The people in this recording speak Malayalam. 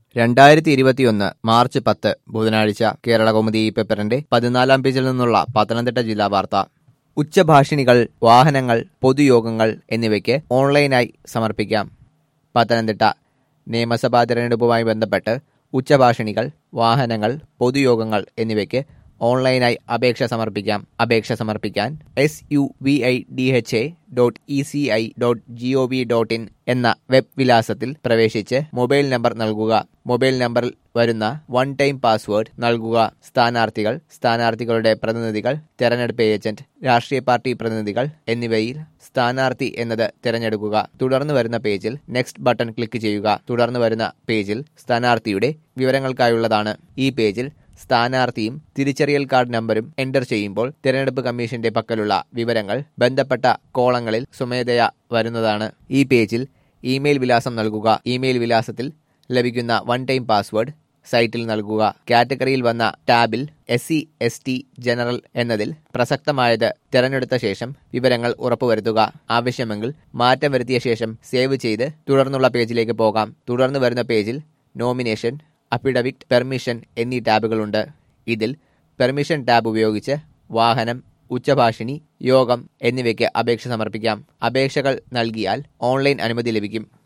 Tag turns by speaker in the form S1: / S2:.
S1: രണ്ടായിരത്തി ഇരുപത്തിയൊന്ന് മാർച്ച് പത്ത് ബുധനാഴ്ച കേരള കൗമുദി പേപ്പറിന്റെ പതിനാലാം പേജിൽ നിന്നുള്ള പത്തനംതിട്ട ജില്ലാ വാർത്ത ഉച്ചഭാഷിണികൾ വാഹനങ്ങൾ പൊതുയോഗങ്ങൾ എന്നിവയ്ക്ക് ഓൺലൈനായി സമർപ്പിക്കാം പത്തനംതിട്ട നിയമസഭാ തിരഞ്ഞെടുപ്പുമായി ബന്ധപ്പെട്ട് ഉച്ചഭാഷിണികൾ വാഹനങ്ങൾ പൊതുയോഗങ്ങൾ എന്നിവയ്ക്ക് ഓൺലൈനായി അപേക്ഷ സമർപ്പിക്കാം അപേക്ഷ സമർപ്പിക്കാൻ S U V I D H A dot E C I dot G O V dot in എന്ന വെബ് വിലാസത്തിൽ പ്രവേശിച്ച് മൊബൈൽ നമ്പർ നൽകുക മൊബൈൽ നമ്പറിൽ വരുന്ന വൺ ടൈം പാസ്വേഡ് നൽകുക സ്ഥാനാർത്ഥികൾ സ്ഥാനാർത്ഥികളുടെ പ്രതിനിധികൾ തെരഞ്ഞെടുപ്പ് ഏജന്റ് രാഷ്ട്രീയ പാർട്ടി പ്രതിനിധികൾ എന്നിവയിൽ സ്ഥാനാർത്ഥി എന്നത് തിരഞ്ഞെടുക്കുക തുടർന്ന് വരുന്ന പേജിൽ നെക്സ്റ്റ് ബട്ടൺ ക്ലിക്ക് ചെയ്യുക തുടർന്ന് വരുന്ന പേജിൽ സ്ഥാനാർത്ഥിയുടെ വിവരങ്ങൾക്കായുള്ളതാണ് ഈ പേജിൽ സ്ഥാനാർത്ഥിയും തിരിച്ചറിയൽ കാർഡ് നമ്പരും എൻ്റർ ചെയ്യുമ്പോൾ തിരഞ്ഞെടുപ്പ് കമ്മീഷന്റെ പക്കലുള്ള വിവരങ്ങൾ ബന്ധപ്പെട്ട കോളങ്ങളിൽ സ്വമേധയാ വരുന്നതാണ് ഈ പേജിൽ ഇമെയിൽ വിലാസം നൽകുക ഇമെയിൽ വിലാസത്തിൽ ലഭിക്കുന്ന വൺ ടൈം പാസ്വേഡ് സൈറ്റിൽ നൽകുക കാറ്റഗറിയിൽ വന്ന ടാബിൽ S C S T general എന്നതിൽ പ്രസക്തമായത് തിരഞ്ഞെടുത്ത ശേഷം വിവരങ്ങൾ ഉറപ്പുവരുത്തുക ആവശ്യമെങ്കിൽ മാറ്റം വരുത്തിയ ശേഷം സേവ് ചെയ്ത് തുടർന്നുള്ള പേജിലേക്ക് പോകാം തുടർന്ന് വരുന്ന പേജിൽ നോമിനേഷൻ അഫിഡവിറ്റ് പെർമിഷൻ എന്നീ ടാബുകളുണ്ട് ഇതിൽ പെർമിഷൻ ടാബ് ഉപയോഗിച്ച് വാഹനം ഉച്ചഭാഷിണി യോഗം എന്നിവയ്ക്ക് അപേക്ഷ സമർപ്പിക്കാം അപേക്ഷകൾ നൽകിയാൽ ഓൺലൈൻ അനുമതി ലഭിക്കും